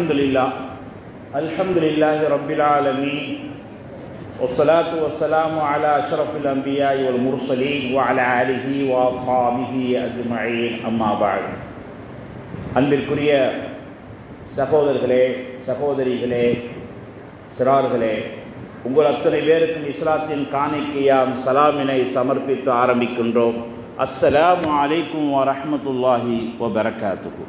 الحمد لله الحمد لله رب العالمين والصلاة والسلام على أشرف الأنبياء والمرسلين وعلى آله وأصحابه أجمعين أما بعد அன்பிற்குரிய சகோதரர்களே சகோதரிகளே சிறார்களே உங்கள் அத்தனை பேருக்கும் இஸ்லாத்தின் காணிக்கையாம் சலாமினை சமர்ப்பித்து ஆரம்பிக்கின்றோம் அஸ்ஸலாமு அலைக்கும் வரஹ்மத்துல்லாஹி வபரகாத்துகு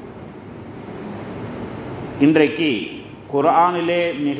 இன்றைக்கு குர்ஆனிலே மிக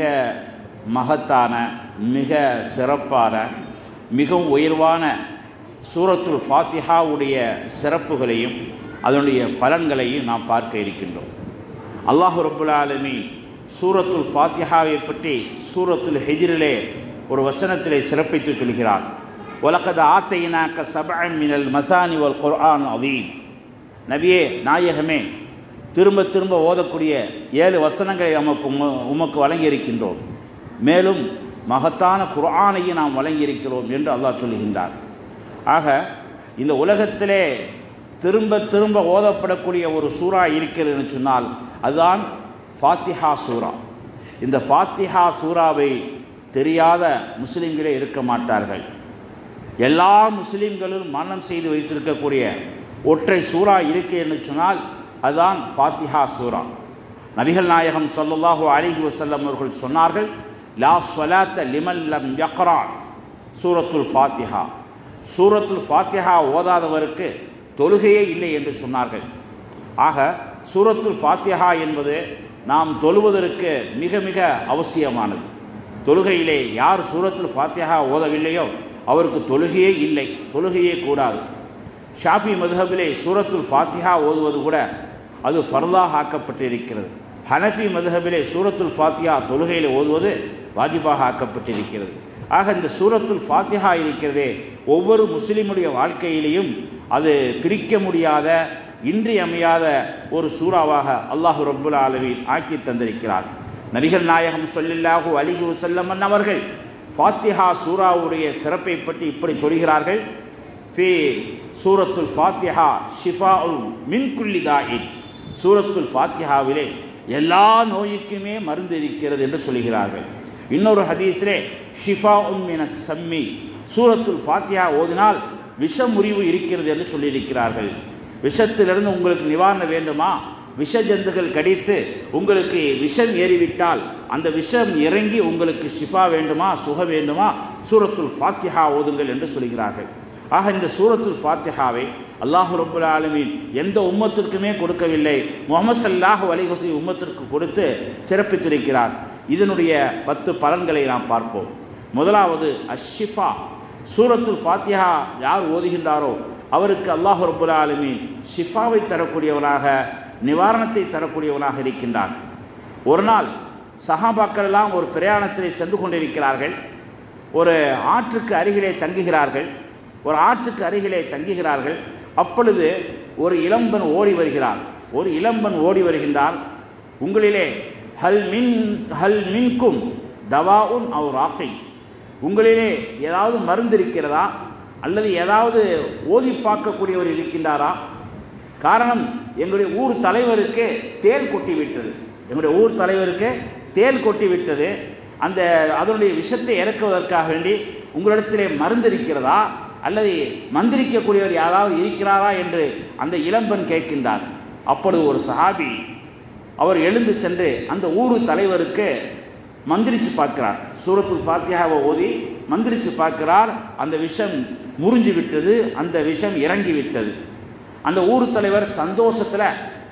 மகத்தான மிக சிறப்பான மிகவும் உயர்வான சூரத்துல் ஃபாத்திஹாவுடைய சிறப்புகளையும் அதனுடைய பலன்களையும் நாம் பார்க்க இருக்கின்றோம் அல்லாஹு ரபுல் ஆலமி சூரத்துல் ஃபாத்திஹாவை பற்றி சூரத்துல் ஹெஜிரிலே ஒரு வசனத்திலே சிறப்பித்து சொல்கிறார் உலகத ஆத்தையினாக்க சபன் மினல் மசானி வல் குர்ஆன் அதீம் நபியே நாயகமே திரும்ப திரும்ப ஓதக்கூடிய ஏழு வசனங்களை நமக்கு உம- உமக்கு வழங்கியிருக்கின்றோம் மேலும் மகத்தான குர்ஆனையும் நாம் வழங்கியிருக்கிறோம் என்று அல்லாஹ் சொல்லுகின்றார் ஆக இந்த உலகத்திலே திரும்ப திரும்ப ஓதப்படக்கூடிய ஒரு சூறா இருக்கிறதுன்னு சொன்னால் அதுதான் ஃபாத்திஹா சூரா இந்த ஃபாத்திஹா சூறாவை தெரியாத முஸ்லிம்களே இருக்க மாட்டார்கள் எல்லா முஸ்லிம்களும் மரணம் செய்து வைத்திருக்கக்கூடிய ஒற்றை சூறா இருக்கு என்று சொன்னால் அதுதான் ஃபாத்திஹா சூரா நபிகள் நாயகம் ஸல்லல்லாஹு அலைஹி வஸல்லம் அவர்கள் சொன்னார்கள் லா ஸலாத்த லிமன் லம் யக்ரா சூரத்துல் ஃபாத்திஹா சூரத்துல் ஃபாத்திஹா ஓதாதவருக்கு தொழுகையே இல்லை என்று சொன்னார்கள் ஆக சூரத்துல் ஃபாத்திஹா என்பது நாம் தொழுவதற்கு மிக மிக அவசியமானது தொழுகையிலே யார் சூரத்துல் ஃபாத்திஹா ஓதவில்லையோ அவருக்கு தொழுகையே இல்லை தொழுகையே கூடாது ஷாஃபி மதுஹபிலே சூரத்துல் ஃபாத்திஹா ஓதுவது கூட அது ஃபர்தாக ஆக்கப்பட்டிருக்கிறது ஹனஃபி மதுஹபிலே சூரத்துல் ஃபாத்திஹா தொழுகையில் ஓதுவது வாஜிபாக ஆக்கப்பட்டிருக்கிறது ஆக இந்த சூரத்துல் ஃபாத்திஹா இருக்கிறதே ஒவ்வொரு முஸ்லிமுடைய வாழ்க்கையிலையும் அது பிரிக்க முடியாத இன்றியமையாத ஒரு சூறாவாக அல்லாஹு ரப்புல் ஆலமீன் ஆக்கி தந்திருக்கிறார் நபிகள் நாயகம் ஸல்லல்லாஹு அலைஹி வஸல்லம் அவர்கள் ஃபாத்திஹா சூராவுடைய சிறப்பை பற்றி இப்படி சொல்கிறார்கள் ஃபி சூரத்துல் ஃபாத்திஹா ஷிஃபாஉல் மின் குல்லி தாயின் சூரத்துல் ஃபாத்திஹாவிலே எல்லா நோய்க்குமே மருந்து இருக்கிறது என்று சொல்கிறார்கள் இன்னொரு ஹதீஸிலே ஷிஃபா மின சம்மி சூரத்துல் ஃபாத்திஹா ஓதினால் விஷ முறிவு இருக்கிறது என்று சொல்லியிருக்கிறார்கள் விஷத்திலிருந்து உங்களுக்கு நிவாரணம் வேண்டுமா விஷ ஜந்துகள் கடித்து உங்களுக்கு விஷம் ஏறிவிட்டால் அந்த விஷம் இறங்கி உங்களுக்கு ஷிஃபா வேண்டுமா சுக வேண்டுமா சூரத்துல் ஃபாத்திஹா ஓதுங்கள் என்று சொல்கிறார்கள் ஆக இந்த சூரத்துல் ஃபாத்திஹாவை அல்லாஹு ரப்புல் ஆலமீன் எந்த உம்மத்திற்குமே கொடுக்கவில்லை முகமது சல்லாஹ் அலிஹசி உம்மத்திற்கு கொடுத்து சிறப்பித்திருக்கிறார் இதனுடைய பத்து பலன்களை நாம் பார்ப்போம் முதலாவது அஷிஃபா சூரத்துல் ஃபாத்திஹா யார் ஓதுகின்றாரோ அவருக்கு அல்லாஹு ரப்புல் ஆலமீன் ஷிஃபாவை தரக்கூடியவனாக நிவாரணத்தை தரக்கூடியவனாக இருக்கின்றான் ஒரு நாள் சஹாபாக்கள் எல்லாம் ஒரு பிரயாணத்திலே சென்று கொண்டிருக்கிறார்கள் ஒரு ஆற்றுக்கு அருகிலே தங்குகிறார்கள் ஒரு ஆற்றுக்கு அருகிலே தங்குகிறார்கள் அப்பொழுது ஒரு இளம்பன் ஓடி வருகிறார் ஒரு இளம்பன் ஓடி வருகின்றார் உங்களிலே ஹல் மின் ஹல் மின்கும் தவாவுன் அவர் ஆக்கை உங்களிலே ஏதாவது மருந்து இருக்கிறதா அல்லது ஏதாவது ஓதி பார்க்கக்கூடியவர் இருக்கின்றாரா காரணம் எங்களுடைய ஊர் தலைவருக்கு தேல் கொட்டி விட்டது எங்களுடைய ஊர் தலைவருக்கு தேல் கொட்டி விட்டது அந்த அதனுடைய விஷத்தை இறக்குவதற்காக வேண்டி உங்களிடத்திலே மருந்து இருக்கிறதா அல்லது மந்திரிக்கக்கூடியவர் யாராவது இருக்கிறாரா என்று அந்த இளம்பன் கேட்கின்றார் அப்பொழுது ஒரு சஹாபி அவர் எழுந்து சென்று அந்த ஊர் தலைவருக்கு மந்திரிச்சு பார்க்கிறார் சூரத்துல் ஃபாத்தியாவை ஓதி மந்திரிச்சு பார்க்கிறார் அந்த விஷம் முறிஞ்சு விட்டது அந்த விஷம் இறங்கி விட்டது அந்த ஊர் தலைவர் சந்தோஷத்தில்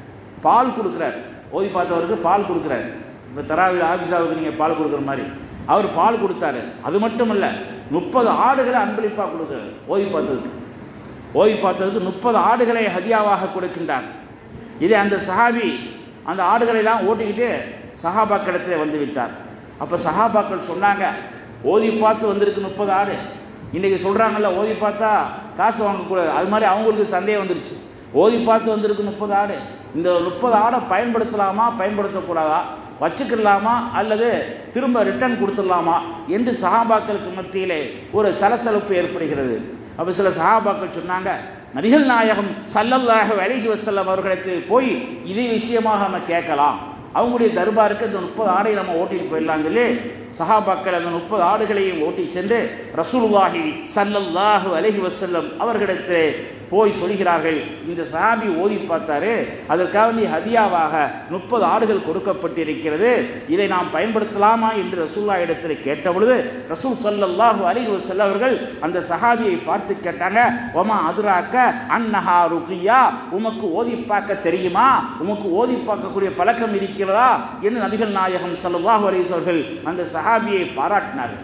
பால் கொடுக்குறார் ஓதி பார்த்தவருக்கு பால் கொடுக்குறார் இப்போ தராவில் ஆபிசாவுக்கு நீங்கள் பால் கொடுக்குற மாதிரி அவர் பால் கொடுத்தாரு அது மட்டும் இல்லை முப்பது ஆடுகளை அன்பளிப்பாக கொடுக்குறாரு ஓதி பார்த்ததுக்கு ஓதி பார்த்ததுக்கு முப்பது ஆடுகளை ஹதியாவாக கொடுக்கின்றார் இதே அந்த சஹாபி அந்த ஆடுகளை எல்லாம் ஓட்டிக்கிட்டு சஹாபாக்களிடத்தில் வந்து விட்டார் அப்போ சஹாபாக்கள் சொன்னாங்க ஓதி பார்த்து வந்திருக்கு முப்பது ஆடு இன்றைக்கி சொல்கிறாங்கல்ல ஓதி பார்த்தா காசு வாங்கக்கூடாது அது மாதிரி அவங்களுக்கு சந்தேகம் வந்துருச்சு ஓதி பார்த்து வந்திருக்கு முப்பது ஆடு இந்த முப்பது ஆடை பயன்படுத்தலாமா பயன்படுத்தக்கூடாதா வச்சுக்கிடலாமா அல்லது திரும்ப ரிட்டர்ன் கொடுத்துடலாமா என்று சஹாபாக்களுக்கு மத்தியிலே ஒரு சலசலப்பு ஏற்படுகிறது அப்போ சில சஹாபாக்கள் சொன்னாங்க நபிகள் நாயகம் சல்லல்லாஹு அலைஹி வஸல்லம் அவர்களுக்கு போய் இதே விஷயமாக நம்ம கேட்கலாம் அவங்களுடைய தர்பாருக்கு அந்த முப்பது ஆடை நம்ம ஓட்டிட்டு போயிடலாம் சொல்லி சஹாபாக்கள் அந்த முப்பது ஆடுகளையும் ஓட்டி சென்று ரசூலுல்லாஹி ஸல்லல்லாஹு அலைஹி வஸல்லம் அவர்களிடத்திலே போய் சொல்கிறார்கள் இந்த சஹாபி ஓதி பார்த்தாரு அதற்காக நீ ஹதியாவாக முப்பது ஆடுகள் கொடுக்கப்பட்டிருக்கிறது இதை நாம் பயன்படுத்தலாமா என்று ரசூல்லா இடத்தில் கேட்ட பொழுது ரசூல் ஸல்லல்லாஹு அலைஹி வஸல்லம் அவர்கள் அந்த சஹாபியை பார்த்து கேட்டாங்க ஒமா அதுராக்க அன்னஹா ருக்கியா உமக்கு ஓதி பார்க்க தெரியுமா உமக்கு ஓதி பார்க்கக்கூடிய பழக்கம் இருக்கிறதா என்று நபிகள் நாயகம் ஸல்லல்லாஹு அலைஹி வஸல்லம் அவர்கள் அந்த சஹாபியை பாராட்டினார்கள்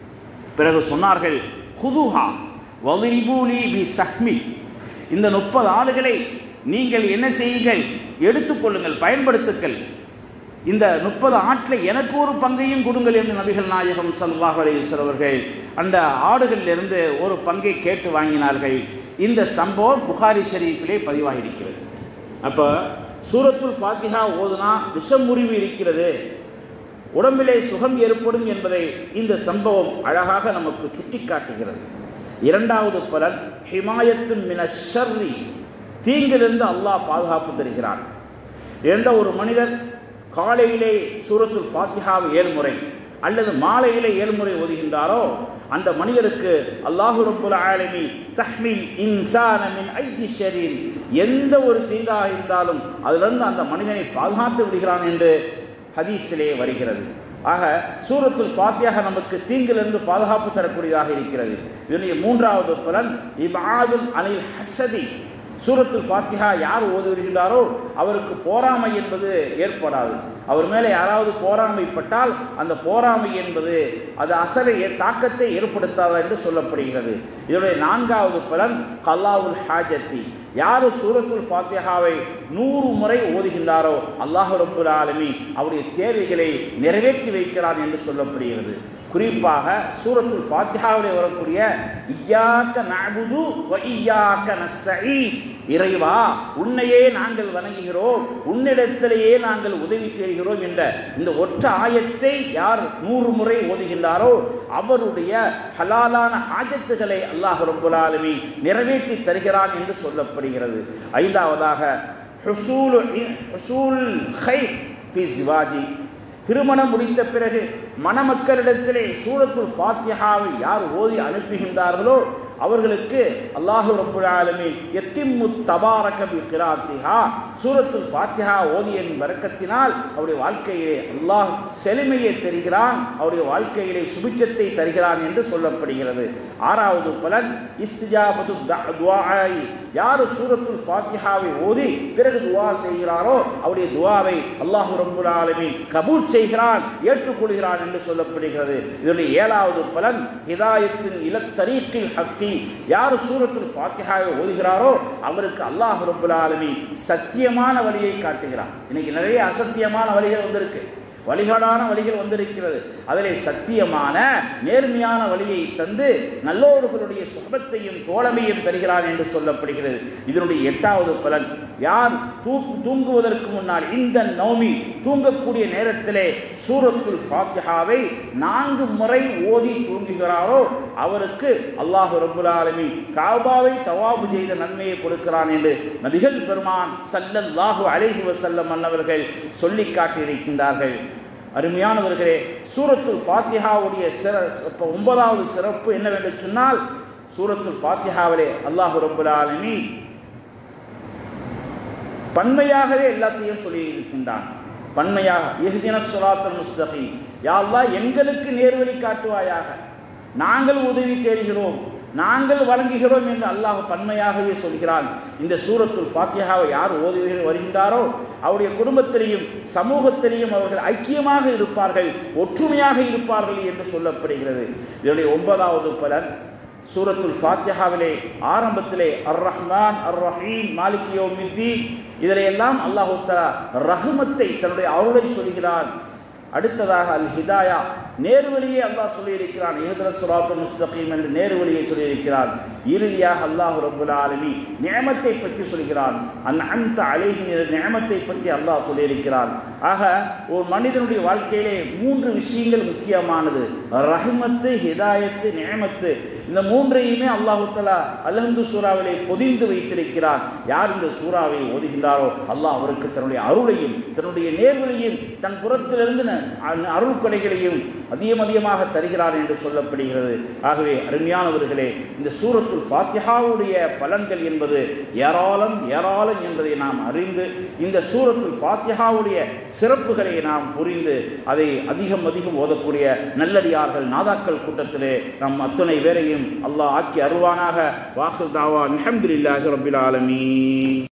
பிறகு சொன்னார்கள் ஹுதுஹா வலிபூலி பி சஹ்மி இந்த முப்பது ஆளுகளை நீங்கள் என்ன செய்யுங்கள் எடுத்துக்கொள்ளுங்கள் பயன்படுத்துங்கள் இந்த முப்பது ஆட்டில் எனக்கு ஒரு பங்கையும் கொடுங்கள் என்று நபிகள் நாயகம் சல்லாஹ் அலையுஸ்வர் அவர்கள் அந்த ஆடுகளிலிருந்து ஒரு பங்கை கேட்டு வாங்கினார்கள் இந்த சம்பவம் புகாரி ஷரீஃபிலே பதிவாகியிருக்கிறது அப்போ சூரத்துல் ஃபாத்திஹா ஓதுனா விஷமுறிவு இருக்கிறது உடம்பிலே சுகம் ஏற்படும் என்பதை இந்த சம்பவம் அழகாக நமக்கு சுட்டிக்காட்டுகிறது இரண்டாவது பலன் ஹிமாயத்து மின ஷர்ரி தீங்கிலிருந்து அல்லாஹ் பாதுகாப்பு தருகிறான் எந்த ஒரு மனிதர் காலையிலே சூரத்துல் ஃபாத்திஹாவை ஏழ்முறை அல்லது மாலையிலே ஏழ்முறை ஓதுகின்றாரோ அந்த மனிதருக்கு அல்லாஹு ரப்புல் ஆலமி தஹ்மில் இன்சான மின் ஐதி ஷரீர் எந்த ஒரு தீங்காக இருந்தாலும் அதிலிருந்து அந்த மனிதனை பாதுகாத்து விடுகிறான் என்று ஹதீஸிலே வருகிறது ஆக சூரத்துல் ஃபாத்தியாக நமக்கு தீங்கிலிருந்து பாதுகாப்பு தரக்கூடியதாக இருக்கிறது இதனுடைய மூன்றாவது பலன் இபாதுல் அனில் ஹசதி சூரத்துல் ஃபாத்திஹா யார் ஓதுகிறாரோ அவருக்கு போராமை என்பது ஏற்படாது அவர் மேலே யாராவது போராமைப்பட்டால் அந்த போராமை என்பது அது அசலை தாக்கத்தை ஏற்படுத்தாது என்று சொல்லப்படுகிறது இதனுடைய நான்காவது பலன் கல்லாவுல் ஹாஜத்தி யார் சூரத்துல் ஃபாத்தியாவை நூறு முறை ஓதுகின்றாரோ அல்லாஹ் ரப்புல் ஆலமி அவருடைய தேவைகளை நிறைவேற்றி வைக்கிறான் என்று சொல்லப்படுகிறது குறிப்பாக சூரத்துல் ஃபாத்தியாவிலே வரக்கூடிய இய்யாக்க நஅபுது வ இய்யாக்க நஸ்தஈன் இறைவா உன்னையே நாங்கள் வணங்குகிறோம் உன்னிடத்திலேயே நாங்கள் உதவி கேட்கிறோம் என்ற இந்த ஒற்ற ஆயத்தை யார் நூறு முறை ஓதுகின்றாரோ அவருடைய ஹலாலான ஆஜத்துகளை அல்லாஹ் ரப்புல் ஆலமி நிறைவேற்றி தருகிறான் என்று சொல்லப்படுகிறது ஐந்தாவதாக ஹுசூல் ஹுசூல் ஹைர் ஃபி ஜிவாஜி திருமணம் முடித்த பிறகு மணமக்களிடத்திலே சூரத்துல் ஃபாத்தியாவை யார் ஓதி அனுப்புகின்றார்களோ அவர்களுக்கு அல்லாஹு ரப்புல் ஆலமீன் எத்திம்மு தபாரக பி கிராத்திஹா சூரத்துல் ஃபாத்திஹா ஓதியின் வரக்கத்தினால் அவருடைய வாழ்க்கையிலே அல்லாஹ் செழுமையை தருகிறான் அவருடைய வாழ்க்கையிலே சுபிச்சத்தை தருகிறான் என்று சொல்லப்படுகிறது ஆறாவது பலன் இஸ்திஜாபது துவாய் யார் சூரத்துல் ஃபாத்திஹாவை ஓதி பிறகு துவா செய்கிறாரோ அவருடைய துவாவை அல்லாஹு ரப்புல் ஆலமீன் கபூல் செய்கிறான் ஏற்றுக்கொள்கிறான் என்று சொல்லப்படுகிறது இதனுடைய ஏழாவது பலன் ஹிதாயத்தின் இலத்தரீக்கில் ஹக்கி யார் சூரத்துல் ஃபாத்திஹாவை ஓதுகிறாரோ அவருக்கு அல்லாஹ் ரப்புல் ஆலமீன் சத்தியமான வழியை காட்டுகிறான் இன்னைக்கு நிறைய அசத்தியமான வழிகள் வந்திருக்கு வழிகாடான வழிகள் வந்திருக்கிறது அதிலே சத்தியமான நேர்மையான வழியை தந்து நல்லோர்களுடைய சுகத்தையும் தோழமையும் தருகிறான் என்று சொல்லப்படுகிறது இதனுடைய எட்டாவது பலன் யார் தூ தூங்குவதற்கு முன்னால் இந்த நௌமி தூங்கக்கூடிய நேரத்திலே சூரத்துல் ஃபாத்திஹாவை நான்கு முறை ஓதி தூங்குகிறாரோ அவருக்கு அல்லாஹு ரபுல் ஆலமி காபாவை தவாபு செய்த நன்மையை கொடுக்கிறான் என்று நபிகள் பெருமான் சல்லல்லாஹு அலைஹி வசல்லம் அன்னவர்கள் சொல்லி காட்டியிருக்கின்றார்கள் அருமையானவர்களே சூரத்துல் ஃபாத்திஹாவுடைய சிற ஒன்பதாவது சிறப்பு என்னவென்று சொன்னால் சூரத்துல் ஃபாத்திஹாவிலே அல்லாஹு ரபுல் ஆலமி பன்மையாகவே எல்லாத்தையும் சொல்லி இருக்கின்றான் பன்மையாக எஹ்தின சுராத்தல் முஸ்தகி யாழ்லா எங்களுக்கு நேர்வழி காட்டுவாயாக நாங்கள் உதவி தேடுகிறோம் நாங்கள் வழங்குகிறோம் என்று அல்லாஹ் பன்மையாகவே சொல்கிறான் இந்த சூரத்துல் ஃபாத்தியாவை யார் ஓதி வருகின்றாரோ அவருடைய குடும்பத்திலேயும் சமூகத்திலேயும் அவர்கள் ஐக்கியமாக இருப்பார்கள் ஒற்றுமையாக இருப்பார்கள் என்று சொல்லப்படுகிறது இதனுடைய ஒன்பதாவது பலன் சூரத்துல் ஃபாத்தியாவிலே ஆரம்பத்திலே அர் ரஹ்மான் அர் ரஹீம் மாலிகியோ மித்தி இதில் எல்லாம் அல்லாஹு தலா ரஹ்மத்தை தன்னுடைய அருளை சொல்கிறான் அடுத்ததாக அல் ஹிதாயா நேர்வழியை அல்லாஹ் சொல்லியிருக்கிறான் ஏதர சுராத்து முஸ்தகீம் என்று நேர்வழியை சொல்லியிருக்கிறான் இறுதியாக அல்லாஹ் ரபுல் ஆலமி நியமத்தை பற்றி சொல்கிறான் அந்த அந்த அழகி நியமத்தை பற்றி அல்லாஹ் சொல்லியிருக்கிறான் ஆக ஒரு மனிதனுடைய வாழ்க்கையிலே மூன்று விஷயங்கள் முக்கியமானது ரஹ்மத்து ஹிதாயத்து நியமத்து இந்த மூன்றையுமே அல்லாஹு தலா அலஹந்து சூறாவிலே பொதிந்து வைத்திருக்கிறார் யார் இந்த சூறாவை ஓதுகின்றாரோ அல்லாஹ் அவருக்கு தன்னுடைய அருளையும் தன்னுடைய நேர்வழியும் தன் புறத்திலிருந்து அருள் கொடைகளையும் அதிகம் அதிகமாக தருகிறார் என்று சொல்லப்படுகிறது ஆகவே அருமையானவர்களே இந்த சூரத்துல் ஃபாத்திஹாவுடைய பலன்கள் என்பது ஏராளம் ஏராளம் என்பதை நாம் அறிந்து இந்த சூரத்துல் ஃபாத்திஹாவுடைய சிறப்புகளை நாம் புரிந்து அதை அதிகம் அதிகம் ஓதக்கூடிய நல்லடியார்கள் நாதாக்கள் கூட்டத்திலே நம் அத்துணை பேரையும் அல்லாஹ் ஆக்கி அருவானாக வாசல் தாவா அல்ஹம்துலில்லாஹி ரபில் ஆலமீன்